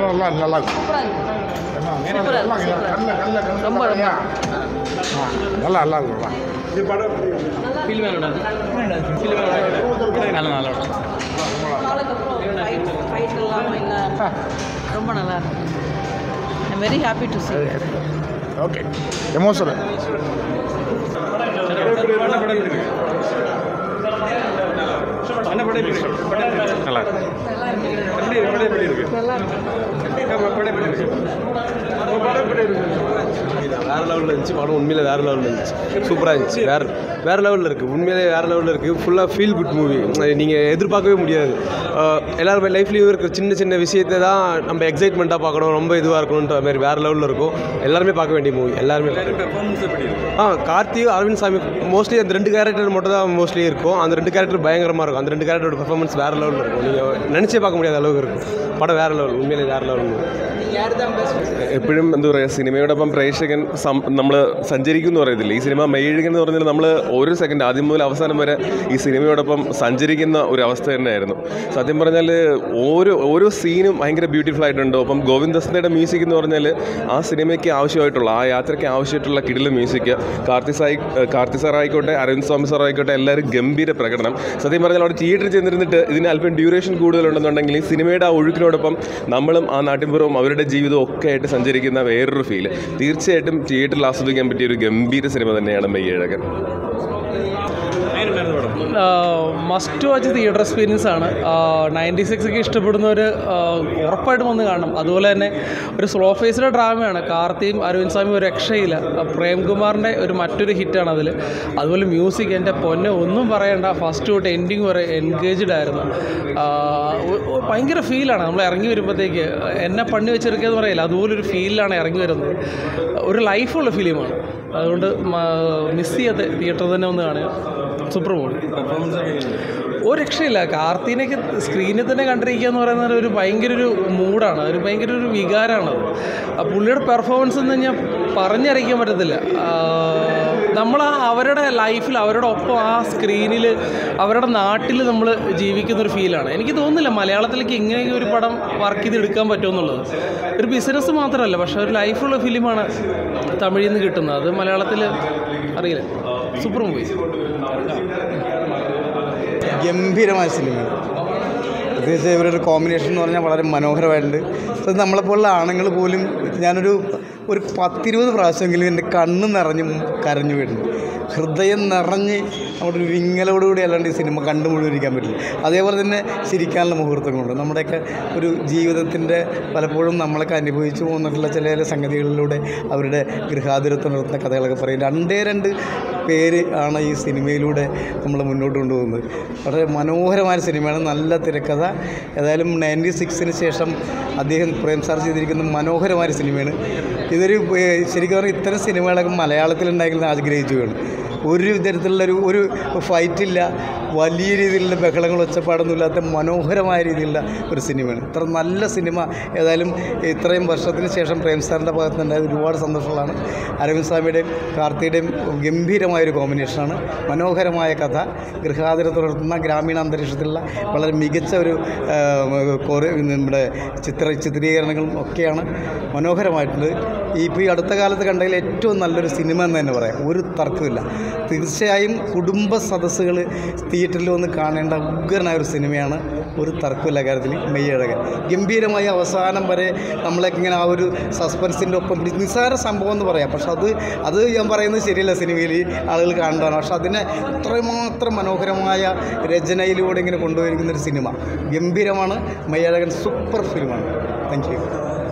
நல்லா நல்லா இருக்கு சூப்பரா இருக்கு. என்ன, நல்லா இருக்கு. கல்ல, கல்ல, கல்ல ரொம்ப, ரொம்ப. பாருயா. ஆ, நல்லா நல்லா இருக்குப்பா நாளுக்கப்புறம் ஃபைட் ஃபைட் இல்லாமல் இல்லை ரொம்ப நல்லா இருக்கு I'm very happy to see okay emotional நல்லா வேற லெவலில் இருந்துச்சு படம் உண்மையிலே வேற லெவலில் இருந்துச்சு சூப்பராக இருந்துச்சு வேற வேற லெவலில் இருக்குது உண்மையிலே வேற லெவலில் இருக்குது ஃபுல்லாக ஃபீல் குட் மூவி நீங்கள் எதிர்பார்க்கவே முடியாது அஹ் எல்லாருமே லைஃப்லேயும் இருக்கிற சின்ன சின்ன விஷயத்தை தான் நம்ம எக்ஸைட்மெண்ட்டாக பார்க்கணும் ரொம்ப இதுவாக இருக்கணுன்ற மாதிரி வேற லெவலில் இருக்கும் எல்லாருமே பார்க்க வேண்டிய மூவி எல்லாருமே ஆ கார்த்திக் அரவிந்த் சாமி மோஸ்ட்லி அந்த ரெண்டு கேரக்டர் மட்டும் தான் மோஸ்ட்லி இருக்கும் அந்த ரெண்டு கேரக்டர் பயங்கரமாக இருக்கும் அந்த ரெண்டு கேரக்டரோட பெர்ஃபார்மன்ஸ் வேறு லெவலில் இருக்கும் நீங்கள் நினச்சே பார்க்க முடியாத அளவுக்கு இருக்கும் പടം വേറെ ലെവൽ ഉണ്மையிலே വേറെ ലെവൽ എപ്പോഴും എന്താ പറയുക സിനിമയോടൊപ്പം പ്രേക്ഷകൻ നമ്മൾ സഞ്ചരിക്കും എന്ന് പറയത്തില്ല ഈ സിനിമ മെയ്ഴുകൻ എന്ന് പറഞ്ഞാൽ നമ്മൾ ഓരോ സെക്കൻഡ് ആദ്യം മുതൽ അവസാനം വരെ ഈ സിനിമയോടൊപ്പം സഞ്ചരിക്കുന്ന ഒരു അവസ്ഥ തന്നെയായിരുന്നു സത്യം പറഞ്ഞാൽ ഓരോ ഓരോ സീനും ഭയങ്കര ബ്യൂട്ടിഫുൾ ആയിട്ടുണ്ട് ഒപ്പം ഗോവിന്ദസ്നയുടെ മ്യൂസിക് എന്ന് പറഞ്ഞാൽ ആ സിനിമയ്ക്ക് ആവശ്യമായിട്ടുള്ള ആ യാത്രയ്ക്ക് ആവശ്യമായിട്ടുള്ള കിടില മ്യൂസിക് കാർത്തി സായി കാർത്തി സാർ ആയിക്കോട്ടെ അരവിന്ദ് സ്വാമി സാർ ആയിക്കോട്ടെ എല്ലാവരും ഗംഭീര പ്രകടനം സത്യം പറഞ്ഞാൽ അവിടെ തിയേറ്ററിൽ ചെന്നിരുന്നിട്ട് ഇതിന് അല്പം ഡ്യൂറേഷൻ കൂടുതലുണ്ടെന്നുണ്ടെങ്കിൽ ഈ സിനിമയുടെ ആ ഒഴുക്കിനോടൊപ്പം നമ്മളും ആ നാട്ടിൻപുറവും അവരുടെ ജീവിതവും ഒക്കെ ആയിട്ട് സഞ്ചരിക്കുന്ന വേറൊരു ഫീൽ തീർച്ചയായിട്ടും തിയേറ്ററിൽ ആസ്വദിക്കാൻ പറ്റിയ ഒരു ഗംഭീര സിനിമ തന്നെയാണ് Meiyazhagan must watch theatre experience ആണ് നയൻറ്റി സിക്സ് ഒക്കെ ഇഷ്ടപ്പെടുന്നവർ ഉറപ്പായിട്ടും വന്ന് കാണണം അതുപോലെ തന്നെ ഒരു സ്ലോ ഫേസ്ഡ് ഡ്രാമയാണ് കാർത്തിയും അരവിന്ദ് സ്വാമി ഒരു രക്ഷയില്ല ആ, പ്രേംകുമാറിൻ്റെ ഒരു മറ്റൊരു ഹിറ്റാണ് അതിൽ അതുപോലെ മ്യൂസിക് എൻ്റെ പൊന്നെ ഒന്നും പറയണ്ട ഫസ്റ്റ് തൊട്ട് എൻഡിങ് വരെ എൻഗേജ്ഡ് ആയിരുന്നു ആ, ഒ- ഒ- ഭയങ്കര ഫീലാണ് നമ്മൾ ഇറങ്ങി വരുമ്പോഴത്തേക്ക് എന്നെ പണി വെച്ചെടുക്കുക എന്ന് പറയില്ല അതുപോലൊരു ഫീലിലാണ് ഇറങ്ങി വരുന്നത് ഒരു ലൈഫുള്ള ഫിലിമാണ് അതുകൊണ്ട് മിസ് ചെയ്യാത്ത തിയേറ്ററിൽ തന്നെ ഒന്ന് കാണുക സൂപ്പർ മൂവി ഒരു രക്ഷയില്ല കാർത്തീനൊക്കെ സ്ക്രീനിൽ തന്നെ കണ്ടിരിക്കുക എന്ന് പറയുന്നത് ഒരു ഭയങ്കര ഒരു മൂഡാണ് ഒരു ഭയങ്കര ഒരു വികാരമാണ് ആ പുള്ളിയുടെ പെർഫോമൻസ് എന്ന് ഞാൻ പറഞ്ഞറിയിക്കാൻ പറ്റത്തില്ല നമ്മൾ അവരുടെ ലൈഫിൽ അവരുടെ ഒപ്പം ആ സ്ക്രീനിൽ അവരുടെ നാട്ടിൽ നമ്മൾ ജീവിക്കുന്ന ഒരു ഫീലാണ് എനിക്ക് തോന്നുന്നില്ല മലയാളത്തിലേക്ക് ഇങ്ങനെയൊക്കെ ഒരു പടം വർക്ക് ചെയ്തെടുക്കാൻ പറ്റുമെന്നുള്ളത് ഒരു ബിസിനസ് മാത്രമല്ല പക്ഷേ ഒരു ലൈഫുള്ള ഫിലിമാണ് തമിഴിൽ നിന്ന് കിട്ടുന്നത് അത് മലയാളത്തിൽ അറിയില്ല സൂപ്പർ മൂവി ഗംഭീരമായ സിനിമയാണ് പ്രത്യേകിച്ച് ഇവരുടെ കോമ്പിനേഷൻ എന്ന് പറഞ്ഞാൽ വളരെ മനോഹരമായിട്ടുണ്ട് അത് നമ്മളെപ്പോലുള്ള ആണുങ്ങൾ പോലും ഞാനൊരു ഒരു പത്തിരുപത് പ്രാവശ്യമെങ്കിലും എൻ്റെ കണ്ണ് നിറഞ്ഞ് കരഞ്ഞു വീഴുന്നു ഹൃദയം നിറഞ്ഞ് അവിടെ ഒരു വിങ്ങലോടുകൂടി അല്ലാണ്ട് ഈ സിനിമ കണ്ടു മുഴുവനിരിക്കാൻ പറ്റില്ല അതേപോലെ തന്നെ ചിരിക്കാനുള്ള മുഹൂർത്തങ്ങളുണ്ട് നമ്മുടെയൊക്കെ ഒരു ജീവിതത്തിൻ്റെ പലപ്പോഴും നമ്മളൊക്കെ അനുഭവിച്ചു പോന്നിട്ടുള്ള ചില ചില സംഗതികളിലൂടെ അവരുടെ ഗൃഹാതുരത്വം നടത്തുന്ന കഥകളൊക്കെ പറയും രണ്ടേ രണ്ട് പേര് ആണ് ഈ സിനിമയിലൂടെ നമ്മൾ മുന്നോട്ട് കൊണ്ടുപോകുന്നത് വളരെ മനോഹരമായ സിനിമയാണ് നല്ല തിരക്കഥ ഏതായാലും നയൻറ്റി സിക്സിന് ശേഷം അദ്ദേഹം പ്രേം സാർ ചെയ്തിരിക്കുന്ന മനോഹരമായ സിനിമയാണ് ഇതൊരു ഏഹ്, ശരിക്കും പറഞ്ഞാൽ ഇത്തരം സിനിമകളൊക്കെ മലയാളത്തിൽ ഉണ്ടായിരുന്നു ആഗ്രഹിച്ചു വേണം ഒരു തരത്തിലുള്ളൊരു ഒരു ഫൈറ്റില്ല വലിയ രീതിയിലുള്ള ബഹളങ്ങൾ ഒച്ചപ്പാടൊന്നും ഇല്ലാത്ത മനോഹരമായ രീതിയിലുള്ള ഒരു സിനിമയാണ് ഇത്ര നല്ല സിനിമ ഏതായാലും ഇത്രയും വർഷത്തിന് ശേഷം പ്രേം സാറിൻ്റെ ഭാഗത്ത് നിന്നുണ്ടായത് ഒരുപാട് സന്തോഷമുള്ളതാണ് അരവിന്ദ് സ്വാമിയുടെയും കാർത്തിയുടെയും ഗംഭീരമായൊരു കോമ്പിനേഷനാണ് മനോഹരമായ കഥ ഗൃഹാതുര തുടർത്തുന്ന ഗ്രാമീണ അന്തരീക്ഷത്തിലുള്ള വളരെ മികച്ച ഒരു ആ, കൊറി നമ്മുടെ ചിത്ര ചിത്രീകരണങ്ങളും ഒക്കെയാണ് മനോഹരമായിട്ടുണ്ട് ഈ ഇപ്പോൾ ഈ അടുത്ത കാലത്ത് കണ്ടതിൽ ഏറ്റവും നല്ലൊരു സിനിമ എന്ന് തന്നെ പറയാം ഒരു തർക്കമില്ല തീർച്ചയായും കുടുംബ സദസ്സുകൾ തിയേറ്ററിൽ വന്ന് കാണേണ്ട ഉഗ്രനായ ഒരു സിനിമയാണ് ഒരു തർക്കമില്ല കാര്യത്തിൽ മെയ്യഴകൻ ഗംഭീരമായ അവസാനം വരെ നമ്മളൊക്കെ ഇങ്ങനെ ആ ഒരു സസ്പെൻസിൻ്റെ ഒപ്പം പിടിച്ച് നിസ്സാര സംഭവം എന്ന് പറയാം പക്ഷെ അത് അത് ഞാൻ പറയുന്നത് ശരിയല്ല സിനിമയിൽ ആളുകൾ കാണേണ്ടതാണ് പക്ഷെ അതിനെ ഇത്രമാത്രം മനോഹരമായ രചനയിലൂടെ ഇങ്ങനെ കൊണ്ടുപോയിരിക്കുന്ന ഒരു സിനിമ ഗംഭീരമാണ് മെയ്യഴകൻ സൂപ്പർ ഫിലിമാണ് താങ്ക് യു